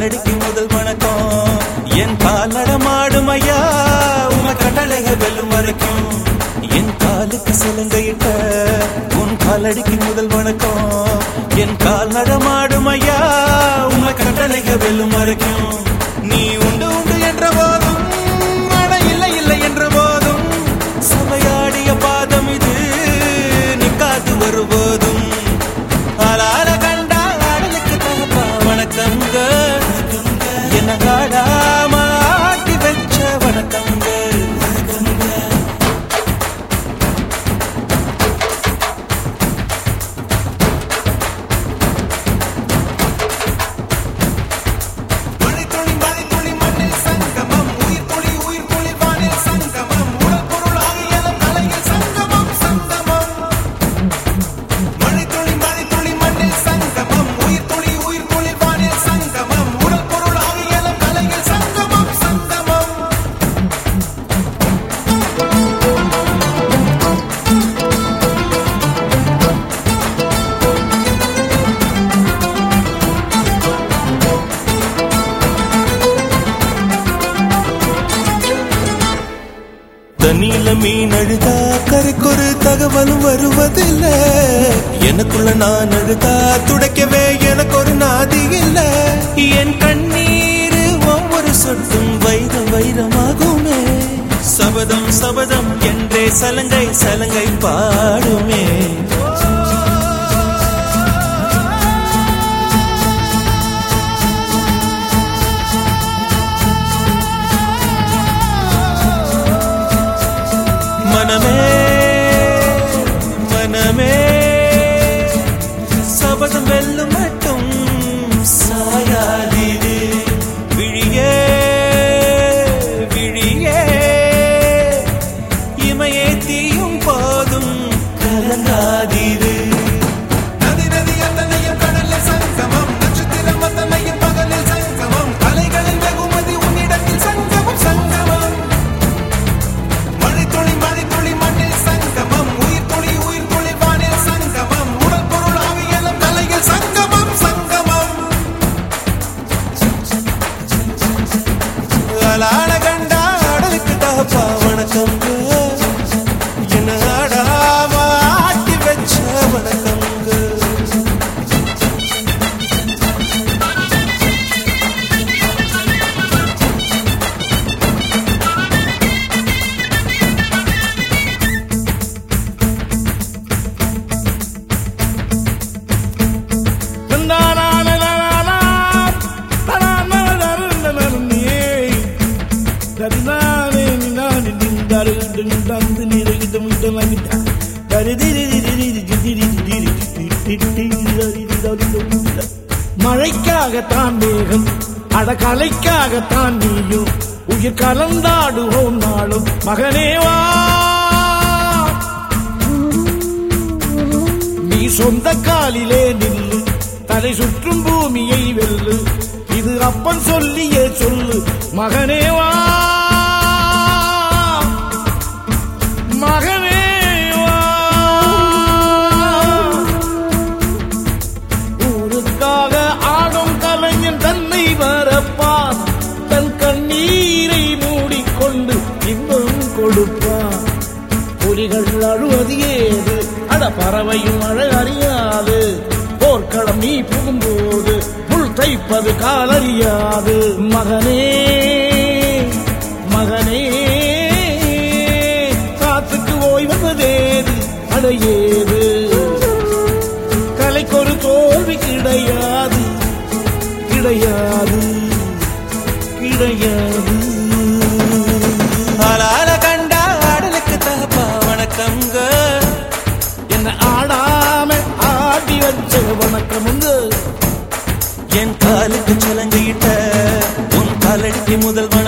காலடிக்கு முதல் வணக்கம் என் கால் நடமாடும் ஐயா உம கட்டளைக வெல்லும் வரைக்கும் என் காலுக்கு சிலங்கையிட்ட உன் காலடிக்கு முதல் வணக்கம் என் கால் நடமாடும் ஐயா உம கட்டளைக வெல்லும் வரைக்கும் நீ உண்டு உண்டு என்ற போதும் அட இல்லை இல்லை என்ற போதும் சபையாடிய பாதம் இது நிக்காது வருபோதும் ஆளால கண்டா ஆடலுக்கு தகப்பா வணக்கங்க என்ன ஆடாம ஆட்டி வச்ச வணக்கங்க மழைத்துளி மழைத்துளி மண்ணில் சங்கமம் உயிர் துளி உயிர் துளி வானில் சங்கமம் உடல் பொருள் ஆகியலும் கலையில் சங்கமம் சங்கமம் மழைத்துளி மழைத்துளி மண்ணில் சங்கமம் உயிர் துளி உயிர் துளி வானில் சங்கமம் உடல் பொருள் ஆகியலும் கலையில் சங்கமம் சங்கமம் தண்ணியில மீன் அழுதா கரைக்கொரு தகவலும் வருவதில்ல எனக்குள்ள நான் அழுதா துடைக்கவே எனக்கு ஒரு நாதி இல்ல என் கண்ணீர் ஒவ்வொரு சொட்டும் வைர வைரமாகுமே சபதம் சபதம் என்றே சலங்கை சலங்கை பாடுமே மனமே மனமே சபதம் வெல்லும் மட்டும் சாயாதீரு விழியே விழியே இமையே தீயும் போதும் கலங்காதீரு நதி நதி அத்தனையும் கடலில் சங்கமம் நட்சத்திரம் அத்தனையும் பகலில் சங்கமம் அலைகளின் வெகுமதி உன்னிடத்தில் சங்கமம் சங்கமம் மழைத்துளி மழைத்துளி மண்ணில் சங்கமம் உயிர் துளி உயிர் துளி வானில் சங்கமம் உடல் பொருள் ஆவியலும் தலையில் சங்கமம் சங்கமம் அலாட கண்டா ஆடலுக்கு தகப்பா வணக்கங்க என்ன ஆடாம ஆட்டி வச்ச வணக்கங்க மழைக்காகத்தான் மேகம் அடகலைக்காகத்தான் நீயும் உயிர் கலந்தாடுவோம் நாளும் மகனேவா நீ சொந்த காலிலே நில்லு தலை சுற்றும் பூமியை வெல்லு இது அப்பன் சொல்லியே சொல்லு மகனேவா மகனேவா ஊருக்காக ஆடும் கலைஞன் தன்னை வரப்பான் தன் கண்ணீரை மூடிக்கொண்டு இன்பம் கொடுப்பான் புலிகள் அழுவது ஏது அட பறவையும் அழ அறியாது போர்க்களம் நீ புகும்போது முள் தைப்பது காலறியாது மகனே மகனே காத்துக்கு ஓய்வதேது அடையேது கலைக்கொரு தோல்வி கிடையாது கிடையாது கிடையாது ஆளால கண்டா ஆடலுக்கு தகப்பா வணக்கங்க என்ன ஆடாம ஆடி வச்ச வணக்கமுங்க என் காலுக்கு சலங்கையிட்ட உன் காலடிக்கு முதல்